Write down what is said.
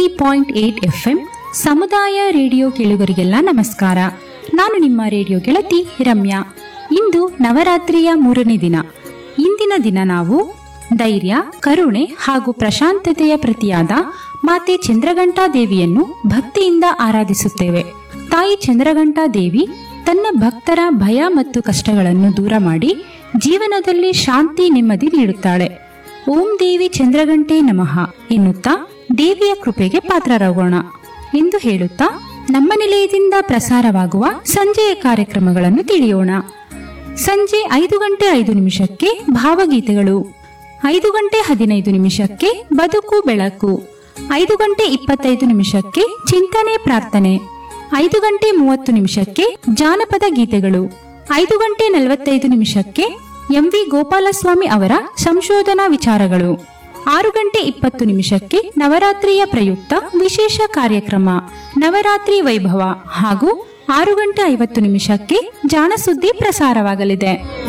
point eight FM ಸಮುದಾಯ radio ಕೇಳುಗರಿಗೆಲ್ಲ ನಮಸ್ಕಾರ ನಾನು ನಿಮ್ಮ ರೇಡಿಯೋ ಗೆಳತಿ ರಮ್ಯಾ ಇಂದು ನವರಾತ್ರಿಯ ಮೂರನೇ ದಿನ ಇಂದಿನ ದಿನ ನಾವು ಧೈರ್ಯ ಕರುಣೆ ಹಾಗೂ ಪ್ರಶಾಂತತೆಯ ಪ್ರತಿಯಾದ ಮಾತೆ ಚಂದ್ರಘಂಟಾ ದೇವಿಯನ್ನು ಭಕ್ತಿಯಿಂದ ಆರಾಧಿಸುತ್ತೇವೆ ತಾಯಿ ಚಂದ್ರಘಂಟಾ ದೇವಿ ತನ್ನ ಭಕ್ತರ ಭಯ ಮತ್ತು ಕಷ್ಟಗಳನ್ನು ದೂರ ಮಾಡಿ ಜೀವನದಲ್ಲಿ ಶಾಂತಿ ನೆಮ್ಮದಿ ನೀಡುತ್ತಾಳೆ ಓಂ ದೇವಿ ಚಂದ್ರಗಂಟೆ ನಮಃ ಎನ್ನುತ್ತಾ ದೇವಿಯ ಕೃಪೆಗೆ ಪಾತ್ರರಾಗೋಣ ಎಂದು ಹೇಳುತ್ತಾ ನಮ್ಮ ನಿಲಯದಿಂದ ಪ್ರಸಾರವಾಗುವ ಸಂಜೆಯ ಕಾರ್ಯಕ್ರಮಗಳನ್ನು ತಿಳಿಯೋಣ ಸಂಜೆ ಐದು ಗಂಟೆ ಐದು ನಿಮಿಷಕ್ಕೆ ಭಾವಗೀತೆಗಳು ಐದು ಗಂಟೆ ಹದಿನೈದು ನಿಮಿಷಕ್ಕೆ ಬದುಕು ಬೆಳಕು ಐದು ಗಂಟೆ ಇಪ್ಪತ್ತೈದು ನಿಮಿಷಕ್ಕೆ ಚಿಂತನೆ ಪ್ರಾರ್ಥನೆ ಐದು ಗಂಟೆ ಮೂವತ್ತು ನಿಮಿಷಕ್ಕೆ ಜಾನಪದ ಗೀತೆಗಳು ಐದು ಗಂಟೆ ನಲವತ್ತೈದು ನಿಮಿಷಕ್ಕೆ ಎಂವಿ ಗೋಪಾಲಸ್ವಾಮಿ ಅವರ ಸಂಶೋಧನಾ ವಿಚಾರಗಳು ಆರು ಗಂಟೆ ಇಪ್ಪತ್ತು ನಿಮಿಷಕ್ಕೆ ನವರಾತ್ರಿಯ ಪ್ರಯುಕ್ತ ವಿಶೇಷ ಕಾರ್ಯಕ್ರಮ ನವರಾತ್ರಿ ವೈಭವ ಹಾಗೂ ಆರು ಗಂಟೆ ಐವತ್ತು ನಿಮಿಷಕ್ಕೆ ಜಾಣಸುದ್ದಿ ಪ್ರಸಾರವಾಗಲಿದೆ